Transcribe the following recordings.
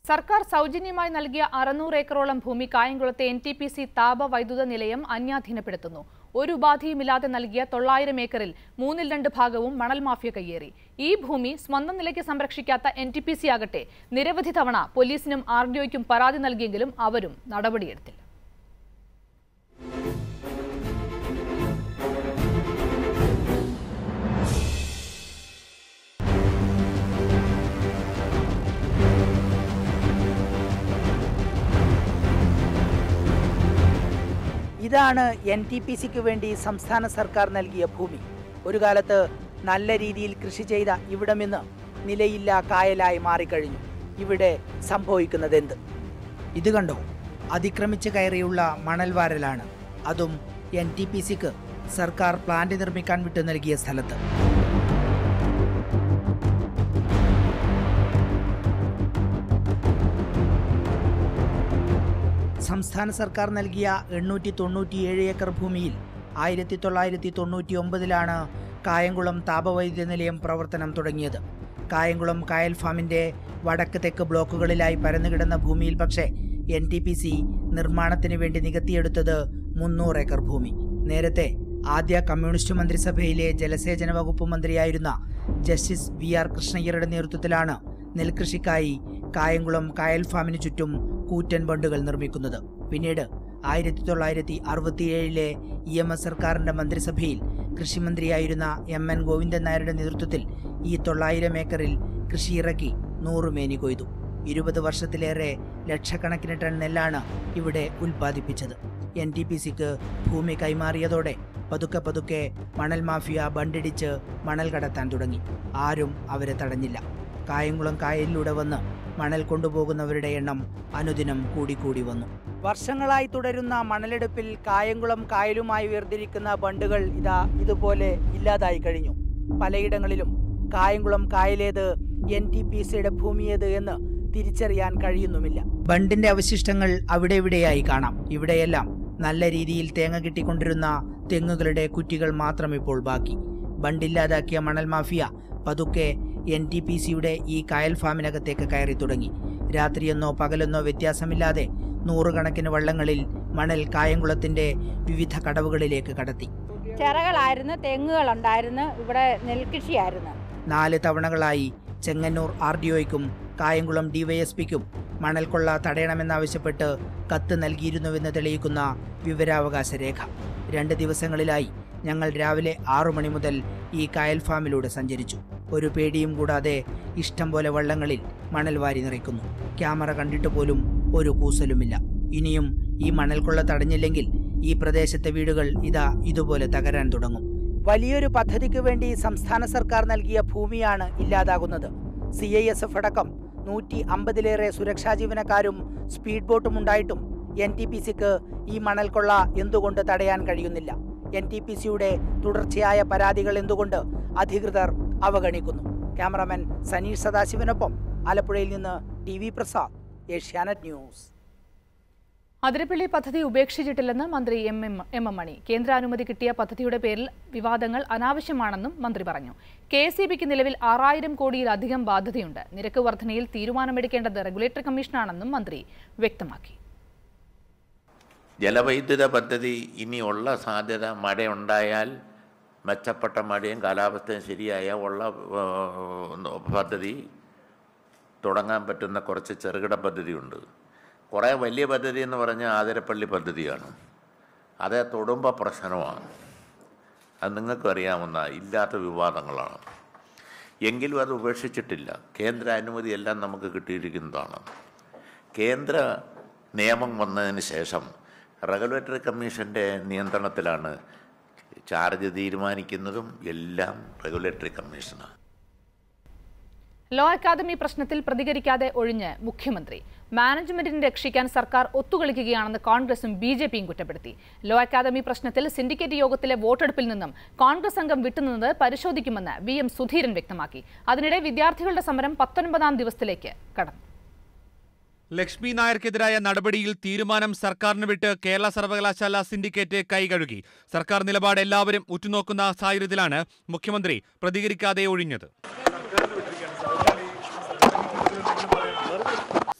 സർക്കാർ സൗജന്യമായി നൽകിയ അറുന്നൂറ് ഏക്കറോളം ഭൂമി കായംകുളത്തെ എൻ ടി പി സി താപ വൈദ്യുത നിലയം അന്യാധീനപ്പെടുത്തുന്നു ഒരു ഉപാധിയുമില്ലാതെ നൽകിയ തൊള്ളായിരം ഏക്കറിൽ മൂന്നിൽ രണ്ട് ഭാഗവും മണൽ മാഫിയ കയ്യേറി ഈ ഭൂമി സ്വന്തം നിലയ്ക്ക് സംരക്ഷിക്കാത്ത എൻ ടി പി സി ആകട്ടെ നിരവധി തവണ പോലീസിനും ആർ ഡി ഒയ്ക്കും പരാതി നൽകിയെങ്കിലും അവരും നടപടിയെടുത്തില്ല ഇതാണ് എൻ ടി പി സിക്ക് വേണ്ടി സംസ്ഥാന സർക്കാർ നൽകിയ ഭൂമി ഒരു കാലത്ത് നല്ല രീതിയിൽ കൃഷി ചെയ്ത ഇവിടമിന്ന് നിലയില്ലാ കായലായി മാറിക്കഴിഞ്ഞു ഇവിടെ സംഭവിക്കുന്നതെന്ത് ഇത് കണ്ടോ അതിക്രമിച്ച് കയറിയുള്ള മണൽവാരലാണ് അതും എൻ ടി പി സിക്ക് സർക്കാർ പ്ലാന്റ് നിർമ്മിക്കാൻ വിട്ടു നൽകിയ സ്ഥലത്ത് സംസ്ഥാന സർക്കാർ നൽകിയ എണ്ണൂറ്റി തൊണ്ണൂറ്റിയേഴ് ഏക്കർ ഭൂമിയിൽ ആയിരത്തി തൊള്ളായിരത്തി തൊണ്ണൂറ്റി ഒമ്പതിലാണ് കായംകുളം താപവൈദ്യുത നിലയം പ്രവർത്തനം തുടങ്ങിയത് കായംകുളം കായൽ ഫാമിന്റെ വടക്ക് തെക്ക് ബ്ലോക്കുകളിലായി പരന്നുകിടന്ന ഭൂമിയിൽ പക്ഷേ എൻ ടി പി സി നിർമ്മാണത്തിന് വേണ്ടി നികത്തിയെടുത്തത് മുന്നൂറ് ഏക്കർ ഭൂമി നേരത്തെ ആദ്യ കമ്മ്യൂണിസ്റ്റ് മന്ത്രിസഭയിലെ ജലസേചന വകുപ്പ് മന്ത്രിയായിരുന്ന ജസ്റ്റിസ് വി ആർ കൃഷ്ണയ്യരുടെ നേതൃത്വത്തിലാണ് നെൽകൃഷിക്കായി കായംകുളം കായൽ ഫാമിന് ചുറ്റും കൂറ്റൻ ബണ്ടുകൾ നിർമ്മിക്കുന്നത് പിന്നീട് ആയിരത്തി തൊള്ളായിരത്തി അറുപത്തിയേഴിലെ ഇ എം എസ് സർക്കാരിന്റെ മന്ത്രിസഭയിൽ കൃഷിമന്ത്രിയായിരുന്ന എം എൻ ഗോവിന്ദൻ നായരുടെ നേതൃത്വത്തിൽ ഈ തൊള്ളായിരം ഏക്കറിൽ കൃഷി ഇറക്കി നൂറുമേനി കൊയ്തു ഇരുപത് വർഷത്തിലേറെ ലക്ഷക്കണക്കിന് ടൺ നെല്ലാണ് ഇവിടെ ഉൽപ്പാദിപ്പിച്ചത് എൻ ടി പി സിക്ക് ഭൂമി കൈമാറിയതോടെ പതുക്കെ പതുക്കെ മണൽ മാഫിയ ബണ്ടിടിച്ച് മണൽ കടത്താൻ തുടങ്ങി ആരും അവരെ തടഞ്ഞില്ല കായംകുളം കായലിലൂടെ വന്ന് മണൽ കൊണ്ടുപോകുന്നവരുടെ എണ്ണം അനുദിനം കൂടിക്കൂടി വന്നു വർഷങ്ങളായി തുടരുന്ന മണലെടുപ്പിൽ കായംകുളം കായലുമായി വേർതിരിക്കുന്ന ബണ്ടുകൾ ഇതാ ഇതുപോലെ ഇല്ലാതായി കഴിഞ്ഞു പലയിടങ്ങളിലും കായംകുളം കായലേത് എൻ ടി പി സിയുടെ ഭൂമിയേത് എന്ന് തിരിച്ചറിയാൻ കഴിയുന്നുമില്ല ബണ്ടിന്റെ അവശിഷ്ടങ്ങൾ അവിടെ ഇവിടെയായി കാണാം ഇവിടെയെല്ലാം നല്ല രീതിയിൽ തേങ്ങ കിട്ടിക്കൊണ്ടിരുന്ന തെങ്ങുകളുടെ കുറ്റികൾ മാത്രം ഇപ്പോൾ ബാക്കി ബണ്ടില്ലാതാക്കിയ മണൽ മാഫിയ പതുക്കെ എൻ ടി പി സിയുടെ ഈ കായൽ ഫാമിനകത്തേക്ക് കയറി തുടങ്ങി രാത്രിയെന്നോ പകലെന്നോ വ്യത്യാസമില്ലാതെ നൂറുകണക്കിന് വള്ളങ്ങളിൽ മണൽ കായംകുളത്തിന്റെ വിവിധ കടവുകളിലേക്ക് കടത്തി ചിറകളായിരുന്നു തെങ്ങുകളുണ്ടായിരുന്നു ഇവിടെ നെൽകൃഷിയായിരുന്നു നാല് തവണകളായി ചെങ്ങന്നൂർ ആർ ഡി ഒയ്ക്കും കായംകുളം ഡിവൈഎസ്പിക്കും മണൽക്കൊള്ള തടയണമെന്നാവശ്യപ്പെട്ട് കത്ത് നൽകിയിരുന്നുവെന്ന് തെളിയിക്കുന്ന വിവരാവകാശ രേഖ രണ്ട് ദിവസങ്ങളിലായി ഞങ്ങൾ രാവിലെ ആറു മണി മുതൽ ഈ കായൽ ഫാമിലൂടെ സഞ്ചരിച്ചു ഒരു പേടിയും കൂടാതെ ഇഷ്ടം പോലെ വള്ളങ്ങളിൽ മണൽ വാരി നിറയ്ക്കുന്നു ക്യാമറ കണ്ടിട്ട് പോലും ഒരു കൂസലുമില്ല ഇനിയും ഈ മണൽക്കൊള്ള തടഞ്ഞില്ലെങ്കിൽ ഈ പ്രദേശത്തെ വീടുകൾ ഇതാ ഇതുപോലെ തകരാൻ തുടങ്ങും വലിയൊരു പദ്ധതിക്ക് വേണ്ടി സംസ്ഥാന സർക്കാർ നൽകിയ ഭൂമിയാണ് ഇല്ലാതാകുന്നത് സി ഐ എസ് എഫ് അടക്കം നൂറ്റി അമ്പതിലേറെ സുരക്ഷാ ജീവനക്കാരും സ്പീഡ് ബോട്ടും ഉണ്ടായിട്ടും എൻ ടി പി സിക്ക് ഈ മണൽക്കൊള്ള എന്തുകൊണ്ട് തടയാൻ കഴിയുന്നില്ല എൻ ടി പി സിയുടെ തുടർച്ചയായ പരാതികൾ എന്തുകൊണ്ട് അധികൃതർ അവഗണിക്കുന്നു ക്യാമറാമാൻ സനീഷ് സദാശിവനൊപ്പം ആലപ്പുഴയിൽ നിന്ന് T V Prasad Asianet news Athirappilly പദ്ധതി ഉപേക്ഷിച്ചിട്ടില്ലെന്ന് മന്ത്രി M M M M Mani കേന്ദ്രാനുമതി കിട്ടിയ പദ്ധതിയുടെ പേരിൽ വിവാദങ്ങൾ അനാവശ്യമാണെന്നും മന്ത്രി പറഞ്ഞു കെ എസ് ഇ ബിക്ക് നിലവിൽ ആറായിരം കോടിയിലധികം ബാധ്യതയുണ്ട് നിരക്ക് വർധനയിൽ തീരുമാനമെടുക്കേണ്ടത് റെഗുലേറ്ററി കമ്മീഷനാണെന്നും മന്ത്രി വ്യക്തമാക്കി ജലവൈദ്യുത പദ്ധതി ഇനിയുള്ള സാധ്യത മഴയുണ്ടായാൽ മെച്ചപ്പെട്ട മഴയും കാലാവസ്ഥയും ശരിയായ ഉള്ള ഏഹ്, പദ്ധതി തുടങ്ങാൻ പറ്റുന്ന കുറച്ച് ചെറുകിട പദ്ധതിയുണ്ട് കുറേ വലിയ പദ്ധതി എന്ന് പറഞ്ഞാൽ ആതിരപ്പള്ളി പദ്ധതിയാണ് അത് തൊടുമ്പ പ്രശ്നമാണ് അത് നിങ്ങൾക്കും അറിയാവുന്ന ഇല്ലാത്ത വിവാദങ്ങളാണ് എങ്കിലും അത് ഉപേക്ഷിച്ചിട്ടില്ല കേന്ദ്ര അനുമതി എല്ലാം നമുക്ക് കിട്ടിയിരിക്കുന്നതാണ് കേന്ദ്ര നിയമം വന്നതിന് ശേഷം റെഗുലേറ്ററി കമ്മീഷൻ്റെ നിയന്ത്രണത്തിലാണ് ചാർജ് തീരുമാനിക്കുന്നതും എല്ലാം റെഗുലേറ്ററി കമ്മീഷനാണ് ലോ അക്കാദമി പ്രശ്നത്തിൽ പ്രതികരിക്കാതെ ഒഴിഞ്ഞ് മുഖ്യമന്ത്രി മാനേജ്മെന്റിനെ രക്ഷിക്കാൻ സർക്കാർ ഒത്തുകളിക്കുകയാണെന്ന് കോൺഗ്രസും ബി ജെ പിയും കുറ്റപ്പെടുത്തി ലോ അക്കാദമി പ്രശ്നത്തിൽ സിൻഡിക്കേറ്റ് യോഗത്തിലെ വോട്ടെടുപ്പിൽ നിന്നും കോൺഗ്രസ് അംഗം വിട്ടുനിന്നത് പരിശോധിക്കുമെന്ന് വി എം സുധീരൻ വ്യക്തമാക്കി അതിനിടെ വിദ്യാർത്ഥികളുടെ സമരം പത്തൊൻപതാം ദിവസത്തിലേക്ക് കടന്നു ലക്ഷ്മി നായർക്കെതിരായ നടപടിയിൽ തീരുമാനം സർക്കാരിന് വിട്ട് കേരള സർവകലാശാല സിൻഡിക്കേറ്റ് കൈകഴുകി സർക്കാർ നിലപാട് എല്ലാവരും ഉറ്റുനോക്കുന്ന സാഹചര്യത്തിലാണ് മുഖ്യമന്ത്രി പ്രതികരിക്കാതെ ഒഴിഞ്ഞത്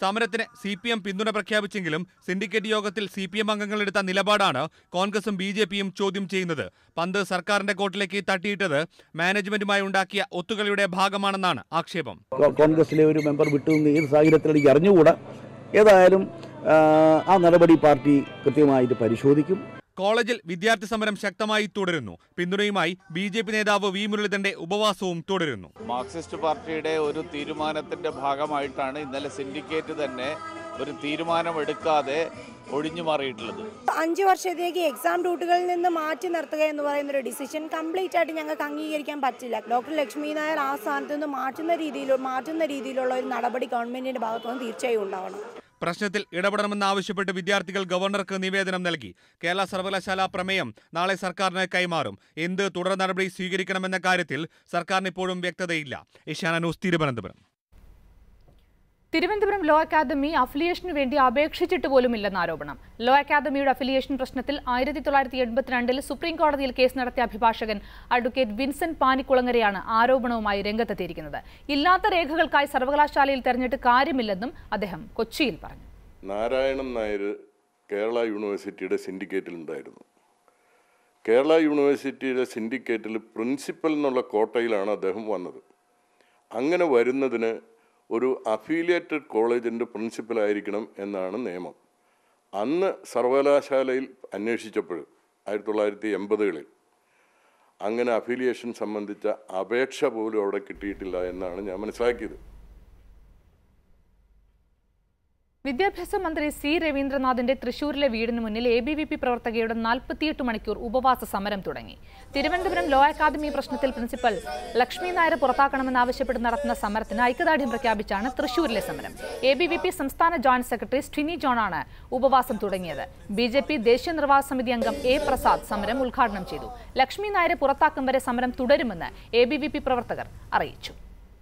സമരത്തിന് സി പി എം പിന്തുണ പ്രഖ്യാപിച്ചെങ്കിലും സിൻഡിക്കേറ്റ് യോഗത്തിൽ സി പി എം അംഗങ്ങളെടുത്ത നിലപാടാണ് കോൺഗ്രസും ബി ജെ പിയും ചോദ്യം ചെയ്യുന്നത് പന്ത് സർക്കാരിന്റെ കോട്ടിലേക്ക് തട്ടിയിട്ടത് മാനേജ്മെന്റുമായി ഉണ്ടാക്കിയ ഒത്തുകളിയുടെ ഭാഗമാണെന്നാണ് ആക്ഷേപം കോ- കോൺഗ്രസിലെ ഒരു മെമ്പർ വിട്ടുനിന്ന് ഏത് സാഹചര്യത്തിൽ എനിക്ക് അറിഞ്ഞുകൂടാ ഏതായാലും ആ, ആ നടപടി പാർട്ടി കൃത്യമായിട്ട് പരിശോധിക്കും കോളേജിൽ വിദ്യാർത്ഥി സമരം ശക്തമായി തുടരുന്നു പിന്തുണയുമായി ബി ജെ പി നേതാവ് വി മുരളീധരന്റെ ഉപവാസവും തുടരുന്നു മാർക്സിസ്റ്റ് പാർട്ടിയുടെ ഒരു തീരുമാനത്തിന്റെ ഭാഗമായിട്ടാണ് ഇന്നലെ സിൻഡിക്കേറ്റ് തന്നെ ഒരു തീരുമാനമെടുക്കാതെ ഒഴിഞ്ഞു മാറിയിട്ടുള്ളത് അഞ്ച് വർഷത്തേക്ക് എക്സാം ഡ്യൂട്ടികളിൽ നിന്ന് മാറ്റി നിർത്തുക എന്ന് പറയുന്ന ഒരു ഡിസിഷൻ കംപ്ലീറ്റ് ആയിട്ട് ഞങ്ങൾക്ക് അംഗീകരിക്കാൻ പറ്റില്ല ഡോക്ടർ ലക്ഷ്മി നായർ ആ സ്ഥാനത്ത് നിന്ന് മാറ്റുന്ന രീതിയിൽ മാറ്റുന്ന രീതിയിലുള്ള ഒരു നടപടി ഗവൺമെന്റിന്റെ ഭാഗത്തുനിന്ന് തീർച്ചയായും ഉണ്ടാവണം പ്രശ്നത്തിൽ ഇടപെടണമെന്നാവശ്യപ്പെട്ട് വിദ്യാർത്ഥികൾ ഗവർണർക്ക് നിവേദനം നൽകി കേരള സർവകലാശാല പ്രമേയം നാളെ സർക്കാരിന് കൈമാറും എന്ത് തുടർ നടപടി സ്വീകരിക്കണമെന്ന കാര്യത്തിൽ സർക്കാരിന് ഇപ്പോഴും വ്യക്തതയില്ല Asianet news Thiruvananthapuram Thiruvananthapuram law academy അഫിലിയേഷനു വേണ്ടി അപേക്ഷിച്ചിട്ട് പോലുമില്ലെന്ന് ആരോപണം ലോ അക്കാദമിയുടെ അഫിലിയേഷൻ പ്രശ്നത്തിൽ ആയിരത്തി തൊള്ളായിരത്തി എൺപത്തിരണ്ടിൽ സുപ്രീം കോടതിയിൽ കേസ് നടത്തിയ അഭിഭാഷകൻ അഡ്വക്കേറ്റ് വിൻസെന്റ് പാനിക്കുളങ്ങരയാണ് ആരോപണവുമായി രംഗത്തെത്തിയിരിക്കുന്നത് ഇല്ലാത്ത രേഖകൾക്കായി സർവകലാശാലയിൽ തെരഞ്ഞിട്ട് കാര്യമില്ലെന്നും അദ്ദേഹം കൊച്ചിയിൽ പറഞ്ഞു നാരായണൻ നായർ കേരള യൂണിവേഴ്സിറ്റിയുടെ സിൻഡിക്കേറ്റിലുണ്ടായിരുന്നു കേരള യൂണിവേഴ്സിറ്റിയുടെ സിൻഡിക്കേറ്റിൽ പ്രിൻസിപ്പൽ എന്നുള്ള കോട്ടയിലാണ് അദ്ദേഹം വന്നത് അങ്ങനെ വരുന്നതിന് ഒരു അഫിലിയേറ്റഡ് കോളേജിൻ്റെ പ്രിൻസിപ്പലായിരിക്കണം എന്നാണ് നിയമം അന്ന് സർവകലാശാലയിൽ അന്വേഷിച്ചപ്പോൾ ആയിരത്തി തൊള്ളായിരത്തി എൺപതുകളിൽ അങ്ങനെ അഫിലിയേഷൻ സംബന്ധിച്ച അപേക്ഷ പോലും അവിടെ കിട്ടിയിട്ടില്ല എന്നാണ് ഞാൻ മനസ്സിലാക്കിയത് വിദ്യാഭ്യാസ മന്ത്രി സി രവീന്ദ്രനാഥിന്റെ തൃശൂരിലെ വീടിന് മുന്നിൽ എ ബി വി പി പ്രവർത്തകയുടെ നാൽപ്പത്തിയെട്ട് മണിക്കൂർ ഉപവാസ സമരം തുടങ്ങി തിരുവനന്തപുരം ലോ അക്കാദമി പ്രശ്നത്തിൽ പ്രിൻസിപ്പൽ ലക്ഷ്മി നായർ പുറത്താക്കണമെന്നാവശ്യപ്പെട്ട് നടത്തുന്ന സമരത്തിന് ഐക്യദാർഢ്യം പ്രഖ്യാപിച്ചാണ് തൃശൂരിലെ സമരം എ ബി വി പി സംസ്ഥാന ജോയിന്റ് സെക്രട്ടറി സ്റ്റിനി ജോണാണ് ഉപവാസം തുടങ്ങിയത് ബി ജെ പി ദേശീയ നിർവാഹക സമിതി അംഗം എ പ്രസാദ് സമരം ഉദ്ഘാടനം ചെയ്തു ലക്ഷ്മി നായരെ പുറത്താക്കും വരെ സമരം തുടരുമെന്ന് എ ബി വി പി പ്രവർത്തകർ അറിയിച്ചു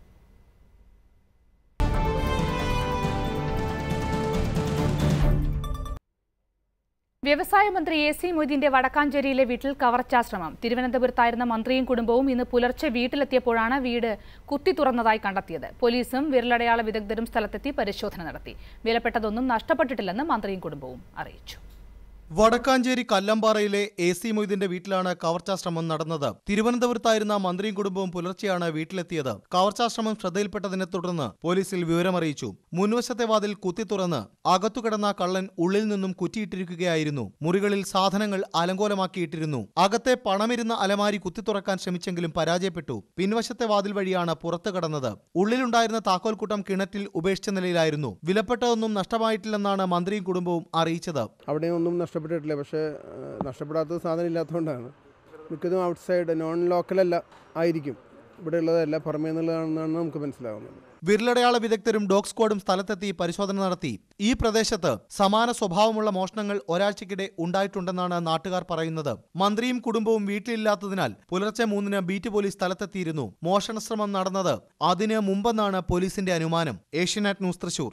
വ്യവസായ മന്ത്രി എ സി മൊയ്തീന്റെ വടക്കാഞ്ചേരിയിലെ വീട്ടിൽ കവർച്ചാശ്രമം തിരുവനന്തപുരത്തായിരുന്ന മന്ത്രിയും കുടുംബവും ഇന്ന് പുലർച്ചെ വീട്ടിലെത്തിയപ്പോഴാണ് വീട് കുത്തി തുറന്നതായി കണ്ടെത്തിയത് പോലീസും വിരലടയാള വിദഗ്ധരും സ്ഥലത്തെത്തി പരിശോധന നടത്തി വിലപ്പെട്ടതൊന്നും നഷ്ടപ്പെട്ടിട്ടില്ലെന്ന് മന്ത്രിയും കുടുംബവും അറിയിച്ചു വടക്കാഞ്ചേരി കല്ലമ്പാറയിലെ എ സി മൊയ്തീന്റെ വീട്ടിലാണ് കവർച്ചാശ്രമം നടന്നത് തിരുവനന്തപുരത്തായിരുന്ന മന്ത്രിയും കുടുംബവും പുലർച്ചെയാണ് വീട്ടിലെത്തിയത് കവർച്ചാശ്രമം ശ്രദ്ധയിൽപ്പെട്ടതിനെ തുടർന്ന് പോലീസിൽ വിവരമറിയിച്ചു മുൻവശത്തെ വാതിൽ കുത്തി തുറന്ന് അകത്തു കിടന്ന കള്ളൻ ഉള്ളിൽ നിന്നും കുറ്റിയിട്ടിരിക്കുകയായിരുന്നു മുറികളിൽ സാധനങ്ങൾ അലങ്കോലമാക്കിയിട്ടിരുന്നു അകത്തെ പണമിരുന്ന അലമാരി കുത്തി തുറക്കാൻ ശ്രമിച്ചെങ്കിലും പരാജയപ്പെട്ടു പിൻവശത്തെ വാതിൽ വഴിയാണ് പുറത്തു കടന്നത് ഉള്ളിലുണ്ടായിരുന്ന താക്കോൽക്കൂട്ടം കിണറ്റിൽ ഉപേക്ഷിച്ച നിലയിലായിരുന്നു വിലപ്പെട്ടതൊന്നും നഷ്ടമായിട്ടില്ലെന്നാണ് മന്ത്രിയും കുടുംബവും അറിയിച്ചത് അവിടെയൊന്നും നഷ്ടപ്പെട്ടിട്ടില്ല പക്ഷേ ആ, നഷ്ടപ്പെടാത്തത് സാധനം ഇല്ലാത്തതുകൊണ്ടാണ് മിക്കതും ഔട്ട് സൈഡ് നോൺ ലോക്കലല്ല ആയിരിക്കും ഇവിടെ ഉള്ളതല്ല പുറമേ നിന്നുള്ളതാണെന്നാണ് നമുക്ക് മനസ്സിലാവുന്നത് വിരലടയാള വിദഗ്ധരും ഡോഗ് സ്ക്വാഡും സ്ഥലത്തെത്തി പരിശോധന നടത്തി ഈ പ്രദേശത്ത് സമാന സ്വഭാവമുള്ള മോഷണങ്ങൾ ഒരാഴ്ചക്കിടെ ഉണ്ടായിട്ടുണ്ടെന്നാണ് നാട്ടുകാർ പറയുന്നത് മന്ത്രിയും കുടുംബവും വീട്ടിലില്ലാത്തതിനാൽ പുലർച്ചെ മൂന്നിന് ബീറ്റ് പോലീസ് സ്ഥലത്തെത്തിയിരുന്നു മോഷണശ്രമം നടന്നത് അതിന് മുമ്പെന്നാണ് പോലീസിന്റെ അനുമാനം ഏഷ്യനെറ്റ് ന്യൂസ് തൃശൂർ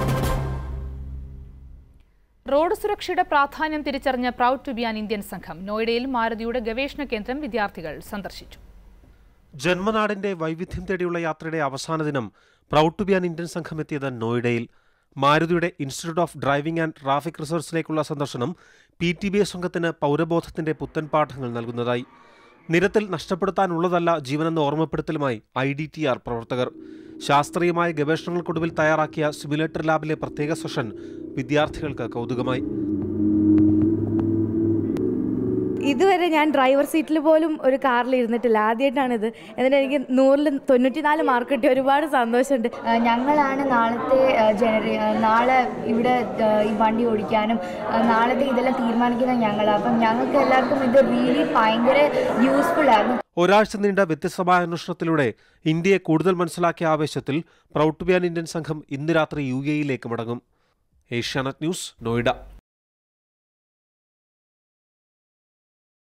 റോഡ് സുരക്ഷയുടെ പ്രാധാന്യം തിരിച്ചറിഞ്ഞ proud to be an Indian സംഘം നോയിഡയിൽ മാരുതിയുടെ ഗവേഷണ കേന്ദ്രം വിദ്യാർത്ഥികൾ സന്ദർശിച്ചു ജന്മനാടിന്റെ വൈവിധ്യം തേടിയുള്ള യാത്രയുടെ അവസാന ദിനം proud to be an Indian സംഘം എത്തിയത് നോയിഡയിൽ മാരുതിയുടെ institute of driving and traffic റിസർച്ചിലേക്കുള്ള സന്ദർശനം പി ടി ബി എസ് സംഘത്തിന് പൗരബോധത്തിന്റെ പുത്തൻ പാഠങ്ങൾ നൽകുന്നതായി നിരത്തിൽ നഷ്ടപ്പെടുത്താനുള്ളതല്ല ജീവനെന്ന ഓർമ്മപ്പെടുത്തലുമായി ഐ ഡി ടി ആർ പ്രവർത്തകർ ശാസ്ത്രീയമായ ഗവേഷണങ്ങൾക്കൊടുവിൽ തയ്യാറാക്കിയ സിമുലേറ്റർ ലാബിലെ പ്രത്യേക സെഷൻ വിദ്യാർത്ഥികൾക്ക് കൗതുകമായി ഇതുവരെ ഞാൻ ഡ്രൈവർ സീറ്റിൽ പോലും ഒരു കാറിൽ ഇരുന്നിട്ടില്ല ആദ്യമായിട്ടാണിത് എന്നിട്ട് എനിക്ക് നൂറിൽ തൊണ്ണൂറ്റിനാല് മാർക്ക് കിട്ടി ഒരുപാട് സന്തോഷമുണ്ട് ഞങ്ങളാണ് നാളത്തെ ജനറേ നാളെ ഇവിടെ ആ, ഈ വണ്ടി ഓടിക്കാനും ആ, നാളത്തെ ഇതെല്ലാം തീരുമാനിക്കുന്നത് ഞങ്ങളാണ് അപ്പം ഞങ്ങൾക്ക് എല്ലാവർക്കും ഇത് റിയലി ഭയങ്കര യൂസ്ഫുൾ ആയിരുന്നു ഒരാഴ്ച നീണ്ട വ്യത്യസ്തമായ അന്വേഷണത്തിലൂടെ ഇന്ത്യയെ കൂടുതൽ മനസ്സിലാക്കിയ ആവേശത്തിൽ proud to be an Indian സംഘം ഇന്ന് രാത്രി യു എയിലേക്ക് മടങ്ങും ഏഷ്യാനെറ്റ് ന്യൂസ് നോയിഡ